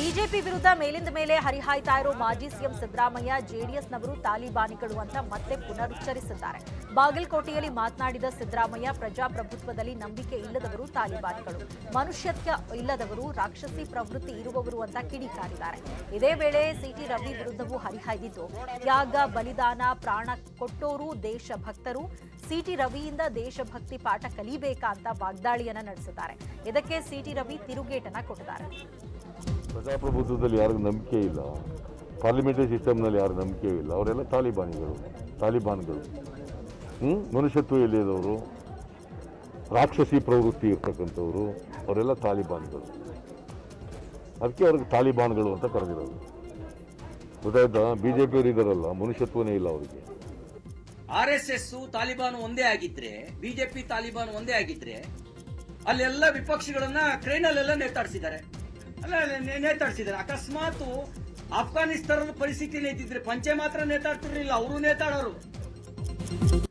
BJP ವಿರುದ್ಧ ಮೇಲಿಂದ ಮೇಲೆ ಹರಿಹಾಯ್ತಾ ಇರೋ ಮಾಜಿ ಸಿಎಂ ಸಿದ್ದರಾಮಯ್ಯ ಜೆಡಿಎಸ್ನವರು ತಾಲಿಬಾನಿಗಳು ಅಂತ ಮತ್ತೆ ಪುನರುಚ್ಚರಿಸಿದ್ದಾರೆ ಬಾಗಲಕೋಟೆಯಲ್ಲಿ ಮಾತನಾಡಿದ ಸಿದ್ದರಾಮಯ್ಯ ಪ್ರಜಾಪ್ರಭುತ್ವದಲ್ಲಿ ನಂಬಿಕೆ ಇಲ್ಲದವರು ತಾಲಿಬಾನಿಗಳು ಮನುಷ್ಯತ್ವ ಇಲ್ಲದವರು ರಾಕ್ಷಸಿ ಪ್ರವೃತ್ತಿ ಇರುವವರು ಅಂತ ಕಿಡಿಕಾರಿದ್ದಾರೆ ಇದೇ ವೇಳೆ ಸಿಟಿ ರವಿ ವಿರುದ್ಧವೂ ಹರಿಹಾಯ್ದಿದ್ದು ತ್ಯಾಗ ಬಲಿದಾನ ಪ್ರಾಣ ಕೊಟ್ಟೋರು ದೇಶಭಕ್ತರು ಸಿಟಿ ರವಿಯಿಂದ ದೇಶಭಕ್ತಿ ಪಾಠ ಕಲಿಬೇಕಾ ಅಂತ ವಾಗ್ದಾಳಿಯನ್ನ ನಡೆಸಿದ್ದಾರೆ ಇದಕ್ಕೆ ಸಿಟಿ ರವಿ ತಿರುಗೇಟನ್ನ ಕೊಟ್ಟಿದ್ದಾರೆ ಪ್ರಜಾಪ್ರಭುತ್ವದಲ್ಲಿ ಯಾರಿಗೂ ನಂಬಿಕೆ ಇಲ್ಲ ಪಾರ್ಲಿಮೆಂಟರಿ ಸಿಸ್ಟಮ್ನಲ್ಲಿ ಯಾರು ನಂಬಿಕೆ ಇಲ್ಲ ಅವರೆಲ್ಲ ತಾಲಿಬಾನಿಗಳು ತಾಲಿಬಾನ್ಗಳು ಹ್ಞೂ ಮನುಷ್ಯತ್ವ ಇಲ್ಲದವರು ರಾಕ್ಷಸಿ ಪ್ರವೃತ್ತಿ ಇರ್ತಕ್ಕಂಥವ್ರು ಅವರೆಲ್ಲ ತಾಲಿಬಾನ್ಗಳು ಅದಕ್ಕೆ ಅವ್ರಿಗೆ ತಾಲಿಬಾನ್ಗಳು ಅಂತ ಕರೆದಿರೋದು ಗೊತ್ತಾಯ್ತಾ ಬಿ ಜೆ ಪಿಯವರು ಇದಾರಲ್ಲ ಮನುಷ್ಯತ್ವನೇ ಇಲ್ಲ ಅವರಿಗೆ ಆರ್ ಎಸ್ ಎಸ್ ತಾಲಿಬಾನ್ ಒಂದೇ ಆಗಿದ್ರೆ ಬಿಜೆಪಿ ತಾಲಿಬಾನ್ ಒಂದೇ ಆಗಿದ್ರೆ ಅಲ್ಲೆಲ್ಲ ವಿಪಕ್ಷಗಳನ್ನ ಕ್ರೈನಲ್ಲೆಲ್ಲ ನೇತಾಡ್ಸಿದ್ದಾರೆ ಅಲ್ಲ ನೆ- ನೇತಾಡ್ಸಿದ್ದಾರೆ ಅಕಸ್ಮಾತ್ ಅಫ್ಘಾನಿಸ್ತಾನದ ಪರಿಸ್ಥಿತಿ ಇದ್ದಿದ್ರೆ ಪಂಚೆ ಮಾತ್ರ ನೇತಾಡ್ತಿರ್ಲಿಲ್ಲ ಅವರು ನೇತಾಡೋರು